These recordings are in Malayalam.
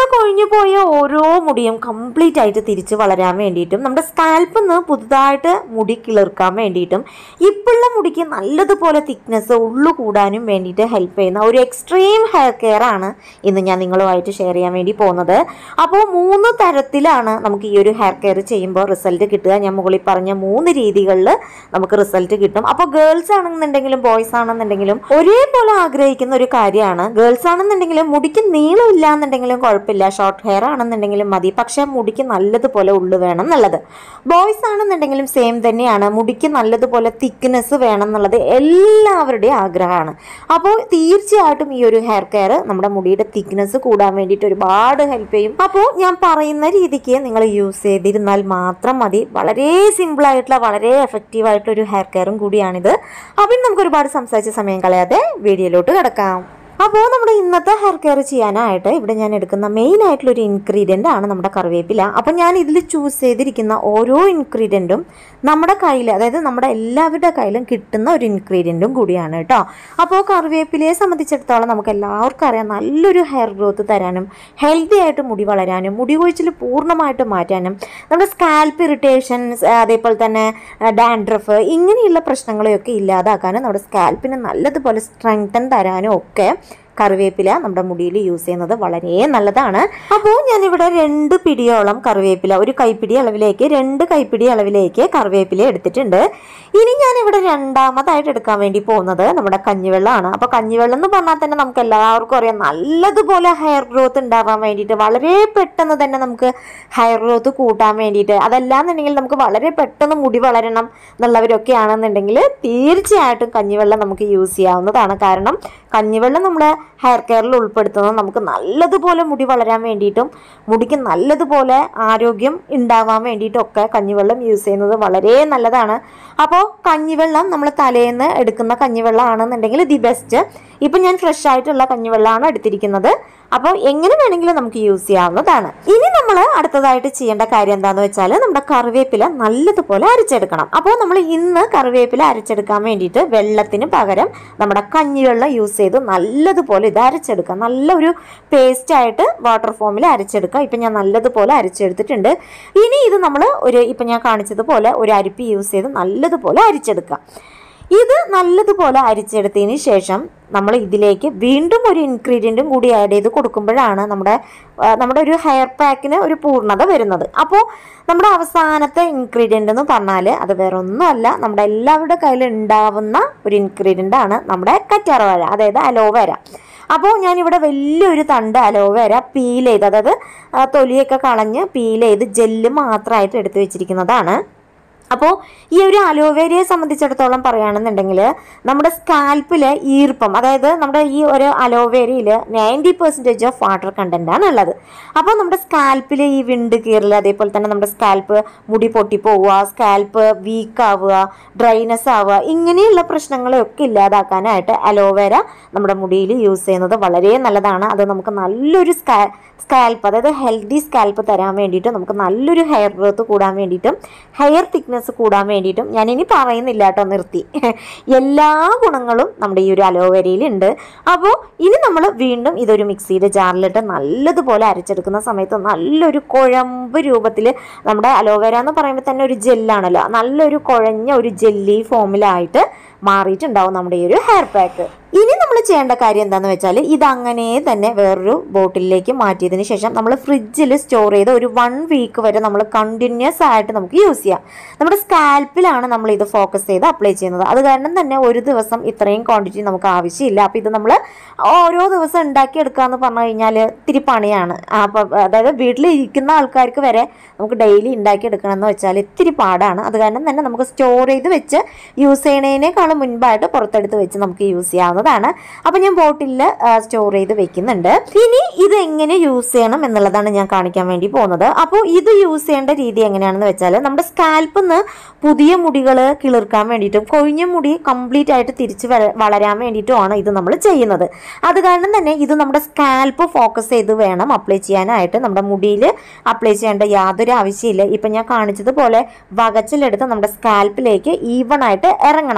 കൊഴിഞ്ഞു പോയ ഓരോ മുടിയും കംപ്ലീറ്റ് ആയിട്ട് തിരിച്ച് വളരാൻ വേണ്ടിയിട്ടും നമ്മുടെ സ്കാൽപ്പിൽ നിന്ന് പുതുതായിട്ട് മുടി കിളിർക്കാൻ വേണ്ടിയിട്ടും ഇപ്പോഴുള്ള മുടിക്ക് നല്ലതുപോലെ തിക്നെസ് ഉള്ളു കൂടാനും വേണ്ടിയിട്ട് ഹെൽപ്പ് ചെയ്യുന്ന ഒരു എക്സ്ട്രീം ഹെയർ കെയർ ആണ് ഇന്ന് ഞാൻ നിങ്ങളുമായിട്ട് ഷെയർ ചെയ്യാൻ വേണ്ടി പോകുന്നത് അപ്പോൾ മൂന്ന് തരത്തിലാണ് നമുക്ക് ഈ ഒരു ഹെയർ കെയർ ചെയ്യുമ്പോൾ റിസൾട്ട് കിട്ടുക ഞാൻ മുകളിൽ പറഞ്ഞ മൂന്ന് രീതികളിൽ നമുക്ക് റിസൾട്ട് കിട്ടും അപ്പോൾ ഗേൾസ് ആണെന്നുണ്ടെങ്കിലും ബോയ്സ് ആണെന്നുണ്ടെങ്കിലും ഒരേപോലെ ആഗ്രഹിക്കുന്ന ഒരു കാര്യമാണ് ഗേൾസ് ആണെന്നുണ്ടെങ്കിലും മുടിക്ക് നീളമില്ല എന്നുണ്ടെങ്കിലും കുഴപ്പമില്ല ഷോർട്ട് ഹെയർ ആണെന്നുണ്ടെങ്കിലും മതി പക്ഷേ മുടിക്ക് നല്ലതുപോലെ ഉള്ളു വേണം എന്നുള്ളത് ബോയ്സ് ആണെന്നുണ്ടെങ്കിലും സെയിം തന്നെയാണ് മുടിക്ക് നല്ലതുപോലെ തിക്നെസ് വേണം എന്നുള്ളത് എല്ലാവരുടെയും ആഗ്രഹമാണ് അപ്പോൾ തീർച്ചയായിട്ടും ഈ ഒരു ഹെയർ കെയർ നമ്മുടെ മുടിയുടെ തിക്നെസ് കൂടാൻ വേണ്ടിയിട്ട് ഒരുപാട് ഹെൽപ്പ് ചെയ്യും അപ്പോൾ ഞാൻ പറയുന്ന രീതിക്ക് നിങ്ങൾ യൂസ് ചെയ്തിരുന്നാൽ മാത്രം മതി വളരെ സിമ്പിൾ ആയിട്ടുള്ള വളരെ എഫക്റ്റീവ് ആയിട്ടുള്ള ഒരു ഹെയർ കെയറും കൂടിയാണിത് അപ്പോൾ ഇനി നമുക്ക് ഒരുപാട് സംസാരിച്ച സമയം കളയാതെ വീഡിയോയിലോട്ട് കിടക്കാം അപ്പോൾ നമ്മുടെ ഇന്നത്തെ ഹെയർ കെയർ ചെയ്യാനായിട്ട് ഇവിടെ ഞാൻ എടുക്കുന്ന മെയിൻ ആയിട്ടുള്ള ഒരു ഇൻഗ്രീഡിയൻ്റ് ആണ് നമ്മുടെ കറിവേപ്പില അപ്പോൾ ഞാൻ ഇതിൽ ചൂസ് ചെയ്തിരിക്കുന്ന ഓരോ ഇൻഗ്രീഡിയൻറ്റും നമ്മുടെ കയ്യിൽ അതായത് നമ്മുടെ എല്ലാവരുടെ കയ്യിലും കിട്ടുന്ന ഒരു ഇൻഗ്രീഡിയൻറ്റും കൂടിയാണ് കേട്ടോ അപ്പോൾ കറിവേപ്പിലയെ സംബന്ധിച്ചിടത്തോളം നമുക്ക് എല്ലാവർക്കും അറിയാം നല്ലൊരു ഹെയർ ഗ്രോത്ത് തരാനും ഹെൽത്തി ആയിട്ട് മുടി വളരാനും മുടി കൊഴിച്ചിൽ പൂർണ്ണമായിട്ട് മാറ്റാനും നമ്മുടെ സ്കാൽപ്പ് ഇറിറ്റേഷൻസ് അതേപോലെ തന്നെ ഡാൻഡ്രഫ് ഇങ്ങനെയുള്ള പ്രശ്നങ്ങളെയൊക്കെ ഇല്ലാതാക്കാനും നമ്മുടെ സ്കാൽപ്പിന് നല്ലതുപോലെ സ്ട്രെങ്തൻ തരാനും ഒക്കെ കറിവേപ്പില നമ്മുടെ മുടിയിൽ യൂസ് ചെയ്യുന്നത് വളരെ നല്ലതാണ് അപ്പോൾ ഞാനിവിടെ രണ്ട് പിടിയോളം കറിവേപ്പില ഒരു കൈപ്പിടി അളവിലേക്ക് രണ്ട് കൈപ്പിടി അളവിലേക്ക് കറിവേപ്പില എടുത്തിട്ടുണ്ട് ഇനി ഞാനിവിടെ രണ്ടാമതായിട്ട് എടുക്കാൻ വേണ്ടി പോകുന്നത് നമ്മുടെ കഞ്ഞിവെള്ളമാണ് അപ്പോൾ കഞ്ഞിവെള്ളം എന്ന് പറഞ്ഞാൽ തന്നെ നമുക്ക് എല്ലാവർക്കും അറിയാം നല്ലതുപോലെ ഹെയർ ഗ്രോത്ത് ഉണ്ടാവാൻ വേണ്ടിയിട്ട് വളരെ പെട്ടെന്ന് തന്നെ നമുക്ക് ഹെയർ ഗ്രോത്ത് കൂട്ടാൻ വേണ്ടിയിട്ട് അതല്ലാന്നുണ്ടെങ്കിൽ നമുക്ക് വളരെ പെട്ടെന്ന് മുടി വളരണം എന്നുള്ളവരൊക്കെ ആണെന്നുണ്ടെങ്കിൽ തീർച്ചയായിട്ടും കഞ്ഞിവെള്ളം നമുക്ക് യൂസ് ചെയ്യാവുന്നതാണ് കാരണം കഞ്ഞിവെള്ളം നമ്മുടെ ഹെയർ കെയറിൽ ഉൾപ്പെടുത്തുന്നത് നമുക്ക് നല്ലതുപോലെ മുടി വളരാൻ വേണ്ടിയിട്ടും മുടിക്ക് നല്ലതുപോലെ ആരോഗ്യം ഉണ്ടാവാൻ വേണ്ടിയിട്ടും ഒക്കെ കഞ്ഞിവെള്ളം യൂസ് ചെയ്യുന്നത് വളരെ നല്ലതാണ് അപ്പോൾ കഞ്ഞിവെള്ളം നമ്മൾ തലേന്ന് എടുക്കുന്ന കഞ്ഞിവെള്ളം ആണെന്നുണ്ടെങ്കിൽ ദി ബെസ്റ്റ് ഇപ്പം ഞാൻ ഫ്രഷ് ആയിട്ടുള്ള കഞ്ഞിവെള്ളമാണ് എടുത്തിരിക്കുന്നത് അപ്പോൾ എങ്ങനെ വേണമെങ്കിലും നമുക്ക് യൂസ് ചെയ്യാവുന്നതാണ് ഇനി നമ്മൾ അടുത്തതായിട്ട് ചെയ്യേണ്ട കാര്യം എന്താണെന്ന് വെച്ചാൽ നമ്മുടെ കറിവേപ്പില നല്ലതുപോലെ അരച്ചെടുക്കണം അപ്പോൾ നമ്മൾ ഇന്ന് കറിവേപ്പില അരച്ചെടുക്കാൻ വേണ്ടിയിട്ട് വെള്ളത്തിന് പകരം നമ്മുടെ കഞ്ഞിവെള്ളം യൂസ് ചെയ്ത് നല്ലതുപോലെ ഇത് അരച്ചെടുക്കുക നല്ലൊരു പേസ്റ്റ് ആയിട്ട് വാട്ടർ ഫോമിൽ അരച്ചെടുക്കുക ഇപ്പം ഞാൻ നല്ലതുപോലെ അരച്ചെടുത്തിട്ടുണ്ട് ഇനി ഇത് നമ്മൾ ഒരു ഇപ്പം ഞാൻ കാണിച്ചതുപോലെ ഒരു അരിപ്പി യൂസ് ചെയ്ത് നല്ലതുപോലെ അരിച്ചെടുക്കുക ഇത് നല്ലതുപോലെ അരിച്ചെടുത്തതിന് ശേഷം നമ്മൾ ഇതിലേക്ക് വീണ്ടും ഒരു ഇൻഗ്രീഡിയൻറ്റും കൂടി ആഡ് ചെയ്ത് കൊടുക്കുമ്പോഴാണ് നമ്മുടെ ആ, നമ്മുടെ ഒരു ഹെയർ പാക്കിന് ഒരു പൂർണ്ണത വരുന്നത് അപ്പോൾ നമ്മുടെ അവസാനത്തെ ഇൻഗ്രീഡിയൻ്റ് എന്ന് പറഞ്ഞാൽ അത് വേറെ ഒന്നുമല്ല നമ്മുടെ എല്ലാവരുടെ കയ്യിൽ ഉണ്ടാവുന്ന ഒരു ഇൻഗ്രീഡിയൻ്റ് ആണ് നമ്മുടെ കറ്റാർവാഴ അതായത് അലോവേര അപ്പോൾ ഞാനിവിടെ വലിയൊരു തണ്ട് അലോവേര പീൽ ചെയ്ത് അതായത് ആ, തൊലിയൊക്കെ കളഞ്ഞ് പീൽ ചെയ്ത് ജെല്ല് മാത്രമായിട്ട് എടുത്തു വെച്ചിരിക്കുന്നതാണ് അപ്പോൾ ഈ ഒരു അലോവേരയെ സംബന്ധിച്ചിടത്തോളം പറയുകയാണെന്നുണ്ടെങ്കിൽ നമ്മുടെ സ്കാൽപ്പിൽ ഈർപ്പം അതായത് നമ്മുടെ ഈ ഒരു അലോവേരയിൽ ninety percentage of water content ആണ് ഉള്ളത് അപ്പോൾ നമ്മുടെ സ്കാൽപ്പിൽ ഈ വിണ്ട് കീറൽ അതേപോലെ തന്നെ നമ്മുടെ സ്കാൽപ്പ് മുടി പൊട്ടിപ്പോവുക സ്കാൽപ്പ് വീക്ക് ആവുക ഡ്രൈനെസ് ആവുക ഇങ്ങനെയുള്ള പ്രശ്നങ്ങളെയൊക്കെ ഇല്ലാതാക്കാനായിട്ട് അലോവേര നമ്മുടെ മുടിയിൽ യൂസ് ചെയ്യുന്നത് വളരെ നല്ലതാണ് അത് നമുക്ക് നല്ലൊരു സ്കാ സ്കാൽപ്പ് അതായത് ഹെൽത്തി സ്കാൽപ്പ് തരാൻ വേണ്ടിയിട്ട് നമുക്ക് നല്ലൊരു ഹെയർ ഗ്രോത്ത് കൂടാൻ വേണ്ടിയിട്ടും ഹെയർ തിക്നെസ് കൂടാൻ വേണ്ടിയിട്ടും ഞാൻ ഇനി പറയുന്നില്ല കേട്ടോ നിർത്തി എല്ലാ ഗുണങ്ങളും നമ്മുടെ ഈ ഒരു അലോവേരയിൽ ഉണ്ട് അപ്പോൾ ഇനി നമ്മൾ വീണ്ടും ഇതൊരു മിക്സിയുടെ ജാറിലിട്ട് നല്ലതുപോലെ അരച്ചെടുക്കുന്ന സമയത്ത് നല്ലൊരു കുഴമ്പ് രൂപത്തിൽ നമ്മുടെ അലോവേര എന്ന് പറയുമ്പോൾ തന്നെ ഒരു ജെല്ലാണല്ലോ നല്ലൊരു കുഴഞ്ഞ ഒരു ജെല്ലി ഫോമിലായിട്ട് മാറിയിട്ടുണ്ടാവും നമ്മുടെ ഈ ഒരു ഹെയർ പാക്ക് ഇനി നമ്മൾ ചെയ്യേണ്ട കാര്യം എന്താണെന്ന് വെച്ചാൽ ഇത് അങ്ങനെ തന്നെ വേറൊരു ബോട്ടിലേക്ക് മാറ്റിയതിന് ശേഷം നമ്മൾ ഫ്രിഡ്ജിൽ സ്റ്റോർ ചെയ്ത് ഒരു വൺ വീക്ക് വരെ നമ്മൾ കണ്ടിന്യൂസ് ആയിട്ട് നമുക്ക് യൂസ് ചെയ്യാം നമ്മുടെ സ്കാൽപ്പിലാണ് നമ്മൾ ഇത് ഫോക്കസ് ചെയ്ത് അപ്ലൈ ചെയ്യുന്നത് അത് കാരണം തന്നെ ഒരു ദിവസം ഇത്രയും ക്വാണ്ടിറ്റി നമുക്ക് ആവശ്യമില്ല അപ്പോൾ ഇത് നമ്മൾ ഓരോ ദിവസം ഉണ്ടാക്കിയെടുക്കുക എന്ന് പറഞ്ഞു കഴിഞ്ഞാൽ ഇത്തിരി പണിയാണ് അപ്പം അതായത് വീട്ടിൽ ഇരിക്കുന്ന ആൾക്കാർക്ക് വരെ നമുക്ക് ഡെയിലി ഉണ്ടാക്കിയെടുക്കണം എന്ന് വെച്ചാൽ ഇത്തിരി പാടാണ് അത് കാരണം തന്നെ നമുക്ക് സ്റ്റോർ ചെയ്ത് വെച്ച് യൂസ് ചെയ്യണതിനേക്കാളും മുൻപായിട്ട് പുറത്തെടുത്ത് വെച്ച് നമുക്ക് യൂസ് ചെയ്യാവുന്നതാണ് അപ്പം ഞാൻ ബോട്ടിലിൽ സ്റ്റോർ ചെയ്ത് വെക്കുന്നുണ്ട് ഇനി ഇത് എങ്ങനെ യൂസ് ചെയ്യണം എന്നുള്ളതാണ് ഞാൻ കാണിക്കാൻ വേണ്ടി പോകുന്നത് അപ്പോൾ ഇത് യൂസ് ചെയ്യേണ്ട രീതി എങ്ങനെയാണെന്ന് വെച്ചാൽ നമ്മുടെ സ്കാൽപ്പിൽ നിന്ന് പുതിയ മുടികൾ കിളിർക്കാൻ വേണ്ടിയിട്ടും കൊഴിഞ്ഞ മുടി കംപ്ലീറ്റ് ആയിട്ട് തിരിച്ച് വര- വളരാൻ വേണ്ടിയിട്ടുമാണ് ഇത് നമ്മൾ ചെയ്യുന്നത് അത് കാരണം തന്നെ ഇത് നമ്മുടെ സ്കാൽപ്പ് ഫോക്കസ് ചെയ്ത് വേണം അപ്ലൈ ചെയ്യാനായിട്ട് നമ്മുടെ മുടിയിൽ അപ്ലൈ ചെയ്യേണ്ട യാതൊരു ആവശ്യമില്ല ഇപ്പം ഞാൻ കാണിച്ചതുപോലെ വകച്ചിലെടുത്ത് നമ്മുടെ സ്കാൽപ്പിലേക്ക് ഈവൺ ആയിട്ട് ഇറങ്ങണം അതായത്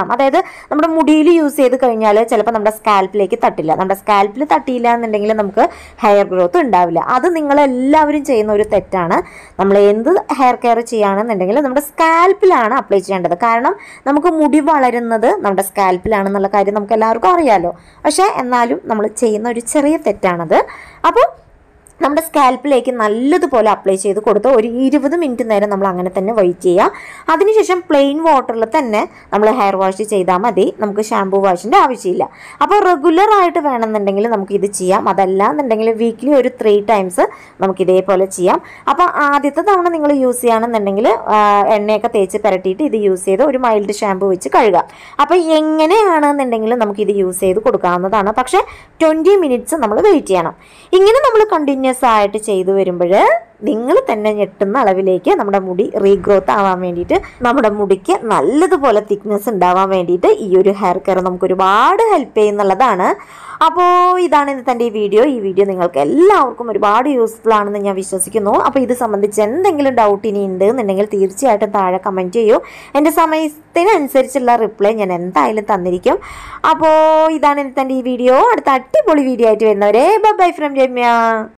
നമ്മുടെ മുടിയിൽ യൂസ് ചെയ്ത് കഴിഞ്ഞാൽ ചിലപ്പോൾ നമ്മുടെ സ്കാൽപ്പിലേക്ക് തട്ടില്ല നമ്മുടെ സ്കാൽപ്പിൽ തട്ടിയില്ല എന്നുണ്ടെങ്കിൽ നമുക്ക് ഹെയർ ഗ്രോത്ത് ഉണ്ടാവില്ല അത് നിങ്ങളെല്ലാവരും ചെയ്യുന്ന ഒരു തെറ്റാണ് നമ്മൾ എന്ത് ഹെയർ കെയർ ചെയ്യുകയാണെന്നുണ്ടെങ്കിൽ നമ്മുടെ സ്കാൽപ്പിലാണ് അപ്ലൈ ചെയ്യേണ്ടത് കാരണം നമുക്ക് മുടി വളരുന്നത് നമ്മുടെ സ്കാൽപ്പിലാണെന്നുള്ള കാര്യം നമുക്ക് എല്ലാവർക്കും അറിയാലോ പക്ഷേ എന്നാലും നമ്മൾ ചെയ്യുന്ന ഒരു ചെറിയ തെറ്റാണത് അപ്പോൾ നമ്മുടെ സ്കാൽപ്പിലേക്ക് നല്ലതുപോലെ അപ്ലൈ ചെയ്ത് കൊടുത്ത് ഒരു ഇരുപത് മിനിറ്റ് നേരം നമ്മൾ അങ്ങനെ തന്നെ വെയിറ്റ് ചെയ്യുക അതിനുശേഷം പ്ലെയിൻ വാട്ടറിൽ തന്നെ നമ്മൾ ഹെയർ വാഷ് ചെയ്താൽ മതി നമുക്ക് ഷാമ്പൂ വാഷിൻ്റെ ആവശ്യമില്ല അപ്പോൾ റെഗുലർ ആയിട്ട് വേണമെന്നുണ്ടെങ്കിൽ നമുക്ക് ഇത് ചെയ്യാം അതല്ല എന്നുണ്ടെങ്കിൽ വീക്ക്ലി ഒരു ത്രീ ടൈംസ് നമുക്ക് ഇതേപോലെ ചെയ്യാം അപ്പോൾ ആദ്യത്തെ തവണ നിങ്ങൾ യൂസ് ചെയ്യുകയാണെന്നുണ്ടെങ്കിൽ ആ, എണ്ണയൊക്കെ തേച്ച് പുരട്ടിയിട്ട് ഇത് യൂസ് ചെയ്ത് ഒരു മൈൽഡ് ഷാമ്പൂ വെച്ച് കഴുകാം അപ്പോൾ എങ്ങനെയാണെന്നുണ്ടെങ്കിലും നമുക്ക് ഇത് യൂസ് ചെയ്ത് കൊടുക്കാവുന്നതാണ് പക്ഷേ ട്വൻറ്റി മിനിറ്റ്സ് നമ്മൾ വെയിറ്റ് ചെയ്യണം ഇങ്ങനെ നമ്മൾ കണ്ടിന്യൂസ് ആയിട്ട് ചെയ്തു വരുമ്പോൾ നിങ്ങൾ തന്നെ ഞെട്ടുന്ന അളവിലേക്ക് നമ്മുടെ മുടി റീഗ്രോത്ത് ആവാൻ വേണ്ടിയിട്ട് നമ്മുടെ മുടിക്ക് നല്ലതുപോലെ തിക്നെസ് ഉണ്ടാവാൻ വേണ്ടിയിട്ട് ഈ ഒരു ഹെയർ കെയർ നമുക്ക് ഒരുപാട് ഹെൽപ്പ് ചെയ്യുന്നുള്ളതാണ് അപ്പോൾ ഇതാണ് ഇന്നത്തെ എൻ്റെ ഈ വീഡിയോ ഈ വീഡിയോ നിങ്ങൾക്ക് എല്ലാവർക്കും ഒരുപാട് യൂസ്ഫുൾ ആണെന്ന് ഞാൻ വിശ്വസിക്കുന്നു അപ്പോൾ ഇത് സംബന്ധിച്ച് എന്തെങ്കിലും ഡൗട്ട് ഇനി ഉണ്ട് എന്നുണ്ടെങ്കിൽ തീർച്ചയായിട്ടും താഴെ കമൻറ്റ് ചെയ്യൂ എൻ്റെ സമയത്തിനനുസരിച്ചുള്ള റിപ്ലൈ ഞാൻ എന്തായാലും തന്നിരിക്കും അപ്പോൾ ഇതാണ് ഇന്നത്തെ എൻ്റെ ഈ വീഡിയോ അടുത്ത അടിപൊളി വീഡിയോ ആയിട്ട് വരുന്നവരെ ബൈ ഫ്രം രമ്യ